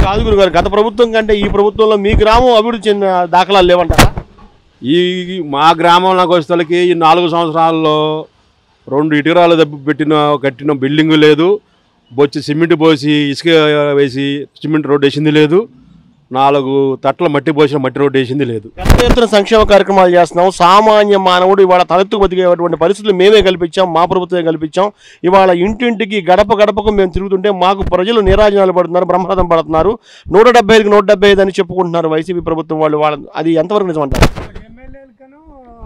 కాదు గురుగారు గత ప్రభుత్వం కంటే ఈ ప్రభుత్వంలో మీ గ్రామం అభివృద్ధి చెందిన దాఖలాలు లేవంటారా ఈ మా గ్రామంలోకి వచ్చేసరికి ఈ నాలుగు సంవత్సరాల్లో రెండు ఇటుకరాలు దెబ్బ పెట్టిన కట్టిన బిల్డింగ్ లేదు బొచ్చి సిమెంట్ పోసి ఇసుక వేసి సిమెంట్ రోడ్డు వేసింది లేదు నాలుగు తట్ల మట్టి పోసిన మట్టి రోడ్డు వేసింది లేదు పెద్ద ఎత్తున సంక్షేమ కార్యక్రమాలు చేస్తున్నాం సామాన్య మానవుడు ఇవాళ తలెత్తుకు బతికేటువంటి పరిస్థితులు మేమే కల్పించాం మా ప్రభుత్వమే కల్పించాం ఇవాళ ఇంటింటికి గడప గడపకు మేము తిరుగుతుంటే మాకు ప్రజలు నిరాజనాలు పడుతున్నారు బ్రహ్మరథం పడుతున్నారు నూట డెబ్బై ఐదుకి నూట డెబ్బై ఐదు అని చెప్పుకుంటున్నారు వైసీపీ ప్రభుత్వం వాళ్ళు వాళ్ళ అది ఎంతవరకు నిజం అంటారు ఎమ్మెల్యేలకను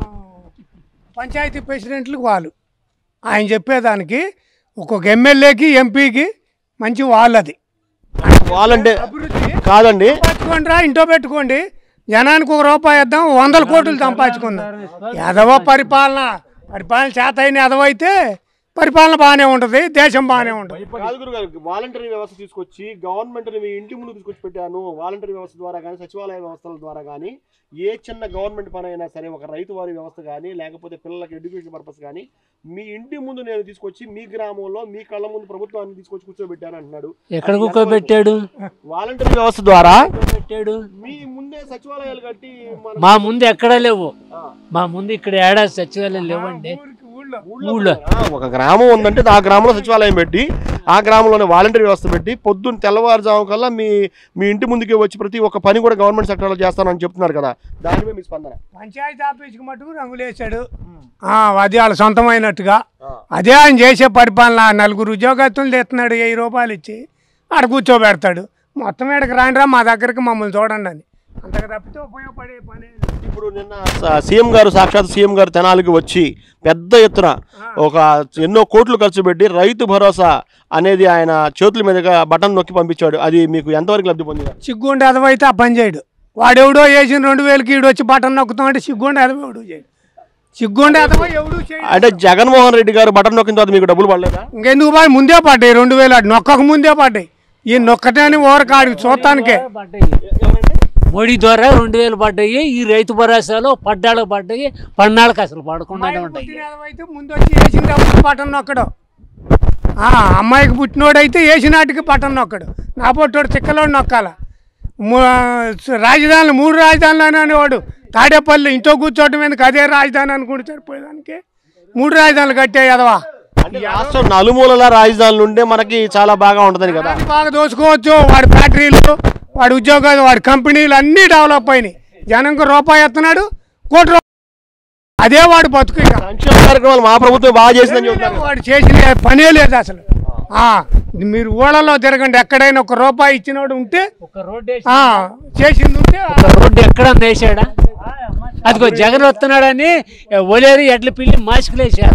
పంచాయతీ ప్రెసిడెంట్లకు వాళ్ళు ఆయన చెప్పేదానికి ఒక్కొక్క ఎమ్మెల్యేకి ఎంపీకి మంచి వాళ్ళది వాళ్ళంటే అభివృద్ధి కాదండి సంపాదించుకోండి రా ఇంట్లో పెట్టుకోండి జనానికి ఒక రూపాయి ఇద్దాం వందల కోట్లు సంపాదించుకుందాం ఎదవ పరిపాలన పరిపాలన చేత అయిన ఎదవైతే పరిపాలన బాగానే ఉంటుంది దేశం బాగానే ఉంటుంది కాదు గురుగారు వాలంటరీ వ్యవస్థ తీసుకొచ్చి గవర్నమెంట్ మీ ఇంటి ముందు తీసుకొచ్చి పెట్టాను వాలంటరీ వ్యవస్థ ద్వారా కానీ సచివాలయ వ్యవస్థల ద్వారా కానీ ఏ చిన్న గవర్నమెంట్ పని అయినా సరే ఒక రైతు వారి వ్యవస్థ కానీ లేకపోతే పిల్లలకి ఎడ్యుకేషన్ పర్పస్ కానీ మీ ఇంటి ముందు నేను తీసుకొచ్చి మీ గ్రామంలో మీ కళ్ళ ముందు ప్రభుత్వాన్ని తీసుకొచ్చి కూర్చోబెట్టాను అంటున్నాడు ఎక్కడ కూర్చోబెట్టాడు వాలంటరీ వ్యవస్థ ద్వారా పెట్టాడు మీ ముందే సచివాలయాలు కట్టి మన మా ముందు ఎక్కడా లేవు ఆ, మా ముందు ఇక్కడ ఏడాది సచివాలయం లేవండి ఊరికి ఊళ్ళో ఊళ్ళో ఆ, ఒక గ్రామం ఉందంటే ఆ గ్రామంలో సచివాలయం పెట్టి ఆ గ్రామంలోనే వాలంటరీ వ్యవస్థ పెట్టి పొద్దున్న తెల్లవారుజాము కల్లా మీ మీ ఇంటి ముందుకే వచ్చి ప్రతి ఒక్క పని కూడా గవర్నమెంట్ సెక్టర్లో చేస్తానని చెప్తున్నారు కదా దానిపై మీ స్పందన పంచాయతీ ఆఫీస్కి మటుకు రంగులేశాడు ఆ, అది వాళ్ళ సొంతమైనట్టుగా అదే ఆయన చేసే పరిపాలన నలుగురు ఉద్యోగస్తులు తెస్తున్నాడు వెయ్యి రూపాయలు ఇచ్చి ఆడ కూర్చోబెడతాడు మొత్తం ఈడకి రాండిరా మా దగ్గరికి మమ్మల్ని చూడండి అని అంతకు తప్పితే ఉపయోగపడే పని ఇప్పుడు నిన్న స- సీఎం గారు సాక్షాత్ సీఎం గారు తెనాలికి వచ్చి పెద్ద ఎత్తున ఒక ఎన్నో కోట్లు ఖర్చు పెట్టి రైతు భరోసా అనేది ఆయన చేతుల మీదుగా బటన్ నొక్కి పంపించాడు అది మీకు ఎంతవరకు లబ్ధి పొందింది సిగ్గుండి ఎదవైతే ఆ పని చేయడు వాడెవడో వేసిన రెండు వేలకి ఈడు వచ్చి బటన్ నొక్కుతామంటే సిగ్గుండి ఎదవ ఎవడు చేయడు సిగ్గుండి ఎదవ ఎవడు చేయడు అంటే జగన్మోహన్ రెడ్డి గారు బటన్ నొక్కిన తర్వాత మీకు డబ్బులు పడలేదా ఇంకెందుకు బాయ్ ముందే పడ్డాయి రెండు వేలు అటు నొక్కక ముందే పడ్డాయి ఈ నొక్కటాన్ని ఓరకాడికి చూడటానికే మోడీ ద్వారా రెండు వేలు పడ్డాయి ఈ రైతు భరోసాలో పడ్డాళ్ళకి పడ్డాయి పన్నాళ్ళకి అసలు పడకుండానే ఉంటాయి పుట్టిన ఎదవైతే ముందు వచ్చి వేసినప్పుడు బటన్ నొక్కడు ఆ, అమ్మాయికి పుట్టినోడైతే వేసినాటికి బటన్ నొక్కడు నా పొట్టోడు చిక్కలోడు నొక్కాల ము- రాజధానులు మూడు రాజధానులు అనేవాడు తాడేపల్లి ఇంట్లో కూర్చోవటం ఎందుకు అదే రాజధాని అనుకుంటే సరిపోయేదానికి మూడు రాజధానులు కట్టే ఎదవా అంటే రాష్ట్రం నలుమూలల రాజధానులు ఉంటే మనకి చాలా బాగా ఉంటుందని కదా అది బాగా దోచుకోవచ్చు వాడి ఫ్యాక్టరీలు వాడి ఉద్యోగాలు వాడి కంపెనీలు అన్నీ డెవలప్ అయినాయి జనంకు రూపాయి ఎత్తున్నాడు కోటి రూపాయలు అదే వాడు బతుకు ఇక సంక్షేమ కార్యక్రమాలు మా ప్రభుత్వం బాగా చేసిందని చెప్తారు వాడు చేసిన పనే లేదు అసలు ఆ, మీరు ఊళ్ళలో తిరగండి ఎక్కడైనా ఒక రూపాయి ఇచ్చినోడు ఉంటే ఒక రోడ్డు వేసి- ఆ, చేసింది ఉంటే ఒక రోడ్డు ఎక్కడ వేసాడా అదిగో జగన్ వస్తున్నాడని ఒలేరు ఎడ్ల పిల్లి మాస్కులు వేసారు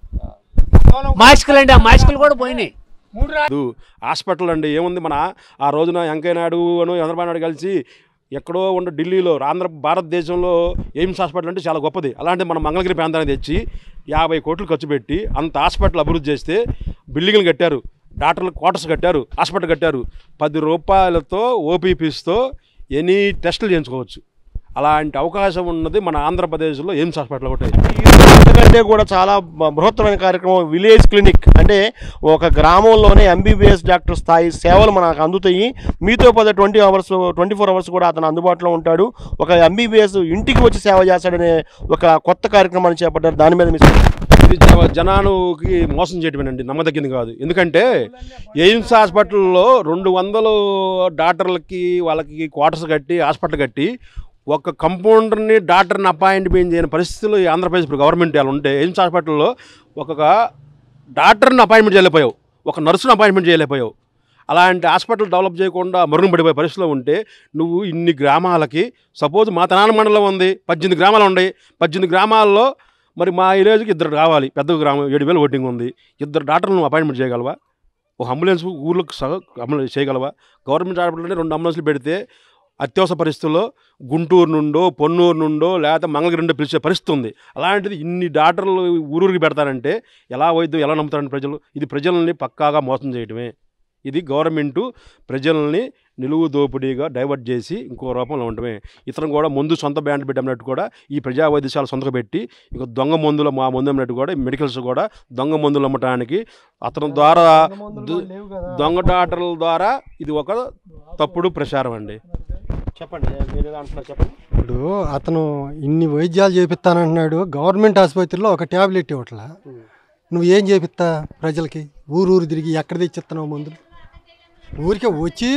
మాస్కులు అండి ఆ మాస్కులు కూడా పోయినాయి మూడు రా- కాదు హాస్పిటల్ అండి ఏముంది మన ఆ రోజున వెంకయ్య నాయుడు అను చంద్రబాబు నాయుడు కలిసి ఎక్కడో ఉన్న ఢిల్లీలో ఆంధ్ర భారతదేశంలో ఎయిమ్స్ హాస్పిటల్ అంటే చాలా గొప్పది అలాంటి మన మంగళగిరి ప్రాంతానికి తెచ్చి యాభై కోట్లు ఖర్చు పెట్టి అంత హాస్పిటల్ అభివృద్ధి చేస్తే బిల్డింగ్లు కట్టారు డాక్టర్లు క్వార్టర్స్ కట్టారు హాస్పిటల్ కట్టారు పది రూపాయలతో ఓపీపీస్తో ఎనీ టెస్టులు చేయించుకోవచ్చు అలాంటి అవకాశం ఉన్నది మన ఆంధ్రప్రదేశ్లో ఎయిమ్స్ హాస్పిటల్ ఒకటి కంటే కూడా చాలా బ- బృహత్తరమైన కార్యక్రమం విలేజ్ క్లినిక్ అంటే ఒక గ్రామంలోనే ఎంబీబీఎస్ డాక్టర్ స్థాయి సేవలు మనకు అందుతాయి మీతో పద twenty hours twenty four hours కూడా అతను అందుబాటులో ఉంటాడు ఒక ఎంబీబీఎస్ ఇంటికి వచ్చి సేవ చేస్తాడనే ఒక కొత్త కార్యక్రమాన్ని చేపట్టారు దాని మీద మీ ఇది జన- జనానికి మోసం చేయటమేనండి నమ్మదగ్గింది కాదు ఎందుకంటే ఎయిమ్స్ హాస్పిటల్లో రెండు వందలు డాక్టర్లకి వాళ్ళకి క్వార్టర్స్ కట్టి హాస్పిటల్ కట్టి ఒక కంపౌండర్ని డాక్టర్ని అపాయింట్మెంట్ చేయని పరిస్థితులు ఈ ఆంధ్రప్రదేశ్ ఇప్పుడు గవర్నమెంట్ వాళ్ళు ఉంటే ఎయిమ్స్ హాస్పిటల్లో ఒక డాక్టర్ని అపాయింట్మెంట్ చేయలేకపోయావు ఒక నర్సును అపాయింట్మెంట్ చేయలేకపోయావు అలాంటి హాస్పిటల్ డెవలప్ చేయకుండా మరుగున పడిపోయే పరిస్థితిలో ఉంటే నువ్వు ఇన్ని గ్రామాలకి సపోజ్ మా తనాన మండలం ఉంది పద్దెనిమిది గ్రామాలు ఉన్నాయి పద్దెనిమిది గ్రామాల్లో మరి మా విలేజ్కి ఇద్దరు కావాలి పెద్ద గ్రామం ఏడు వేలు ఓటింగ్ ఉంది ఇద్దరు డాక్టర్లు నువ్వు అపాయింట్మెంట్ చేయగలవా ఒక అంబులెన్స్ ఊర్లకు సహ అంబులెన్స్ చేయగలవా గవర్నమెంట్ హాస్పిటల్లోనే రెండు అంబులెన్స్లు పెడితే అత్యవసర పరిస్థితుల్లో గుంటూరు నుండో పొన్నూరు నుండో లేకపోతే మంగళగిరి నుండో పిలిచే పరిస్థితి ఉంది అలాంటిది ఇన్ని డాక్టర్లు ఊరూరికి పెడతారంటే ఎలా వైద్యం ఎలా నమ్ముతారండి ప్రజలు ఇది ప్రజల్ని పక్కాగా మోసం చేయటమే ఇది గవర్నమెంటు ప్రజల్ని నిలువు దోపిడీగా డైవర్ట్ చేసి ఇంకో రూపంలో ఉండటమే ఇతను కూడా ముందు సొంత బ్యాండ్లు పెట్టినట్టు కూడా ఈ ప్రజా వైద్యశాల సొంతగా పెట్టి ఇంకో దొంగ మందులు మా మందు అమ్మినట్టు కూడా ఈ మెడికల్స్ కూడా దొంగ మందులు అమ్మటానికి అతని ద్వారా దు- దొంగ డాక్టర్ల ద్వారా ఇది ఒక తప్పుడు ప్రచారం అండి చెప్పండి మీరు ఏదో అంటున్నారు చెప్పండి ఇప్పుడు అతను ఇన్ని వైద్యాలు చేపిస్తానంటున్నాడు గవర్నమెంట్ ఆసుపత్రిలో ఒక ట్యాబ్లెట్ ఇవ్వట్లా నువ్వు ఏం చేపిస్తా ప్రజలకి ఊరు ఊరు తిరిగి ఎక్కడ తెచ్చిస్తున్నావు మందులు ఊరికే వచ్చి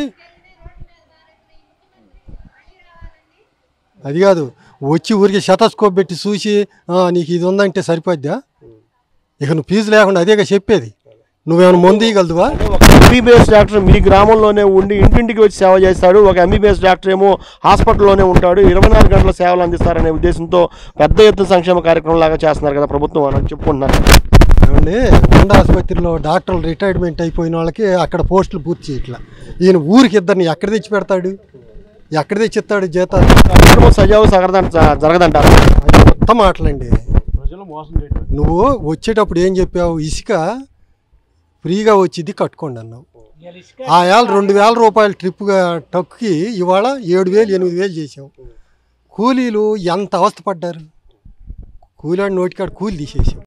అది కాదు వచ్చి ఊరికి శతస్కోప్ పెట్టి చూసి "ఆ, నీకు ఇది ఉందంటే సరిపోద్దా ఇక నువ్వు ఫీజు లేకుండా అదేగా చెప్పేది నువ్వేమైనా మందు ఇవ్వగలదువా ఒక ఎంబీబీఎస్ డాక్టర్ మీ గ్రామంలోనే ఉండి ఇంటింటికి వచ్చి సేవ చేస్తాడు ఒక ఎంబీబీఎస్ డాక్టర్ ఏమో హాస్పిటల్లోనే ఉంటాడు ఇరవై నాలుగు గంటల సేవలు అందిస్తారనే ఉద్దేశంతో పెద్ద ఎత్తున సంక్షేమ కార్యక్రమం లాగా చేస్తున్నారు కదా ప్రభుత్వం అని చెప్పుకుంటున్నారు ఏమండి ఉండ ఆసుపత్రిలో డాక్టర్లు రిటైర్మెంట్ అయిపోయిన వాళ్ళకి అక్కడ పోస్టులు పూర్తి చేయట్లా ఈయన ఊరికి ఇద్దరిని ఎక్కడ తెచ్చి పెడతాడు ఎక్కడ తెచ్చిస్తాడు జీతాలు కుటుంబం సజావు సగరదంట జరగదంటారు అది మొత్తం మాటలండి ప్రజలు మోసం చేయటం నువ్వు వచ్చేటప్పుడు ఏం చెప్పావు ఇసుక ఫ్రీగా వచ్చింది కట్టుకోండి అన్నావు ఆ ఏళ్ళ రెండు వేల రూపాయల ట్రిప్గా టక్కుకి ఇవాళ ఏడు వేలు ఎనిమిది వేలు చేసావు కూలీలు ఎంత అవస్థపడ్డారు కూలాడి నోటికాడ కూలి తీసేసావు